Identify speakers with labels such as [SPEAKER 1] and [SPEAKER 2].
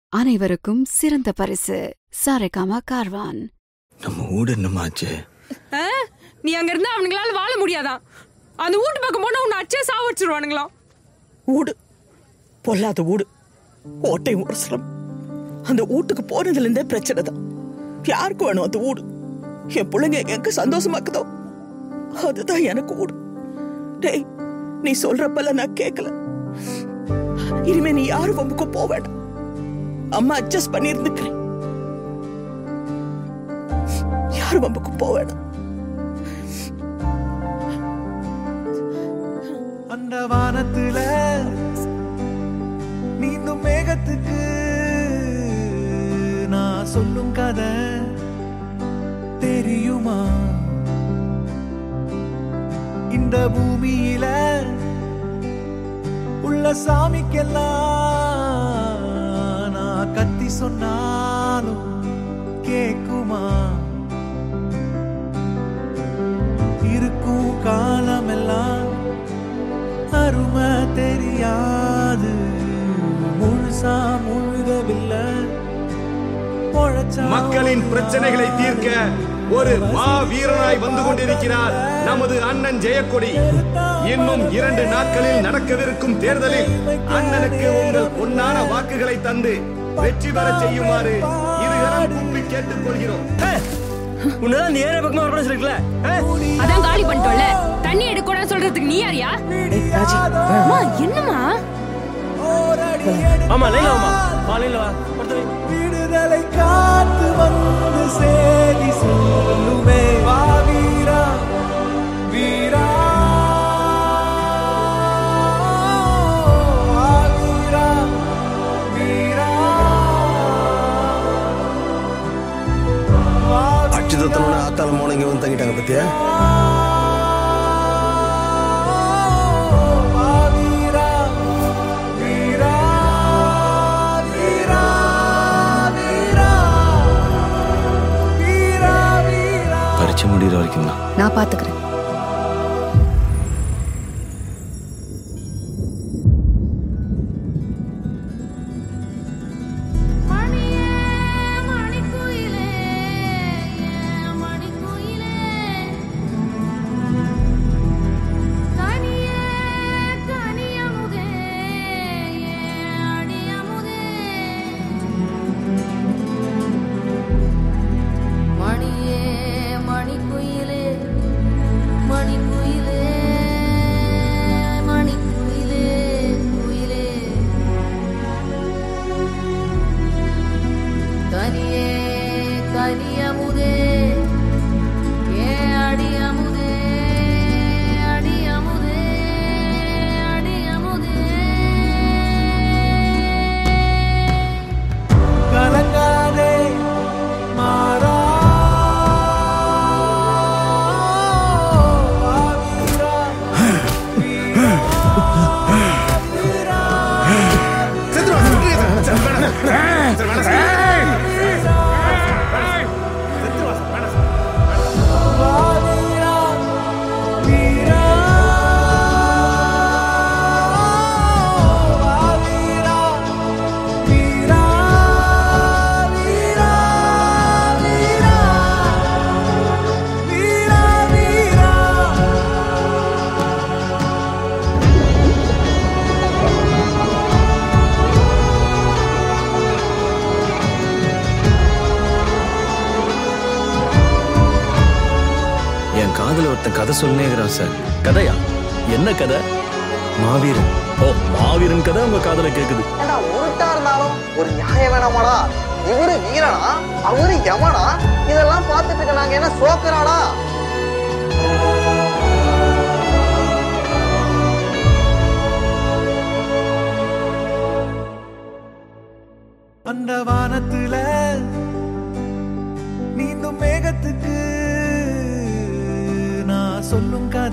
[SPEAKER 1] அனைவருக்கும் சிறந்த பரிசு சாரேகாமா கார்வான்
[SPEAKER 2] நம்ம ஊடு என்னமாச்சு
[SPEAKER 3] ஆ? நீ அங்க இருந்தா அவனுங்களால வாழ முடியாதான் அந்த வீட்டு பக்கம் போனா உன்னை அச்சே சாவடிச்சிருவானுங்களாம்
[SPEAKER 4] ஊடு பொல்லாத ஊடு ஓட்டை உரசலம் அந்த வீட்டுக்கு போனதுல இருந்தே பிரச்சனை தான் யாருக்கு வேணும் அந்த ஊடு என் பிள்ளைங்க எங்க சந்தோஷமாக்குதோ அதுதான் எனக்கு ஊடு டேய் நீ சொல்றப்பெல்லாம் நான் கேட்கல இனிமே நீ யாரும் வம்புக்கும் போக வேண்டாம் அம்மா அட்ஜஸ்ட் பண்ணி இருந்துக்கிறேன் யாரும் வம்புக்கும் போக வேண்டாம்
[SPEAKER 5] அந்த வானத்துல நீந்தும் மேகத்துக்கு நான் சொல்லும் கதை தெரியுமா இந்த பூமியில உள்ள சாமிக்கெல்லாம் நான் கத்தி சொன்னாலும் கேக்குமா இருக்கும் காலமெல்லாம் அருமை தெரியாது முழுசா முழுகவில்லை பொழைச்சா
[SPEAKER 6] மக்களின் பிரச்சனைகளை தீர்க்க ஒரு மா வீரனாய் வந்து கொண்டிருக்கிறார் நமது அண்ணன் ஜெயக்கொடி இன்னும் இரண்டு நாட்களில் நடக்கவிருக்கும் தேர்தலில் அண்ணனுக்கு உங்கள் பொன்னான வாக்குகளை தந்து வெற்றி பெற செய்யுமாறு இருகரம் கூப்பி கேட்டுக் கொள்கிறோம்
[SPEAKER 2] உன்னதான் நீ ஏற பக்கமா வரணும் சொல்லிருக்கல
[SPEAKER 3] அதான் காலி பண்ணிட்டோம்ல தண்ணி எடுக்கூடாது சொல்றதுக்கு நீ யாரியா அம்மா என்னம்மா
[SPEAKER 2] ஆமா லைன்ல வாமா வா லைன்ல வா ஒருத்தர் வை.
[SPEAKER 5] விடுதலை காத்து வந்து சேதி சொல்லுவே வா வீரா வீரா வா வீரா வீரா வா
[SPEAKER 2] அச்சுதத்தனோட ஆத்தால மோன இங்க வந்து தங்கிட்டாங்க பத்தியா
[SPEAKER 5] வா வீரா வீரா வீரா வீரா வீரா வீரா
[SPEAKER 2] பரிச்சை முடிகிற வரைக்கும் தான்
[SPEAKER 1] நான் பாத்துக்கிறேன்
[SPEAKER 7] மணியே மணிக்குயிலே மணிக்குயிலே கனியே கனியமுதே அடியமுதே மணியே மணிக்குயிலே மணிக்குயிலே மணிக்குயிலே குயிலே கனியே கனியமுதே ஏ அடியமுதே அடியமுதே அடியமுதே
[SPEAKER 5] கலங்காதே மாறா வா வீரா வீரா வீரா வா வீரா வீரா வா வீரா வீரா வீரா வீரா வீரா வீரா
[SPEAKER 2] என் காதுல ஒருத்தன் கதை சொல்லுனேங்கிறான் சார்
[SPEAKER 8] கதையா என்ன கதை
[SPEAKER 2] மாவீரன்
[SPEAKER 8] ஓ மாவீரன் கதை உங்க காதுல கேக்குது
[SPEAKER 9] ஏண்டா உருட்டா இருந்தாலும் ஒரு நியாயம் வேணாமாடா இவரு வீரனா அவரு யமனா இதெல்லாம் பார்த்துட்டு இருக்க நாங்க என்ன சோக்கராடா
[SPEAKER 5] அந்த வானத்துல நீந்தும் மேகத்துக்கு நான் சொல்லும் கதை